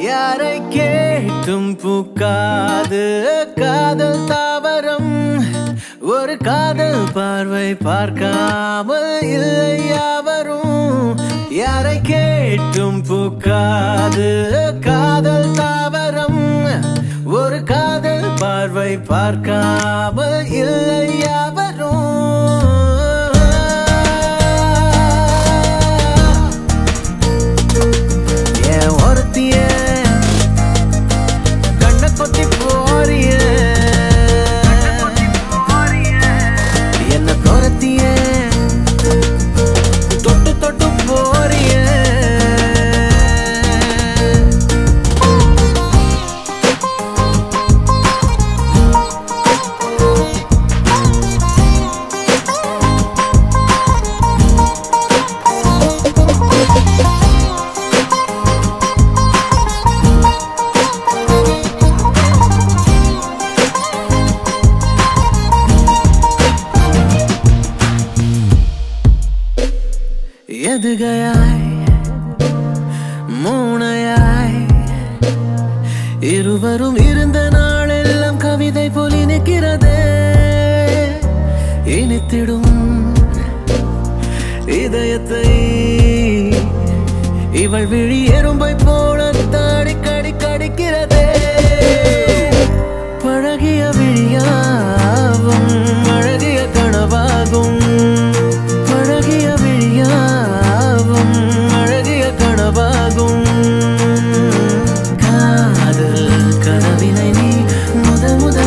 யாரை கேட்டும் பூக்காது காதல் தாவரம் ஒரு காதல் பார்வை பார்க்காமல் இல்லை யாவரும் யாரை கேட்டும் பூக்காது காதல் தாவரம் ஒரு காதல் பார்வை பார்க்காமல் இல்லை யாவரும் ஏன் ஒருத்திய கண்ண கொத்தி போறிய என்ன துரத்திய தொட்டு தொட்டு போறிய எதுகையாய் மூணையாய் இருவரும் இருந்த நாளெல்லாம் கவிதை போல் இனிக்கிறதே இனித்திடும் இதயத்தை இவள் விழி எறும்பை போல தாடி கடி கடிக்கிறதே பழகிய விழியாவும் அழகிய கனவாகும் பழகிய விழியாவும் அழகிய கனவாகும் காதல் கனவினை நீ முத முத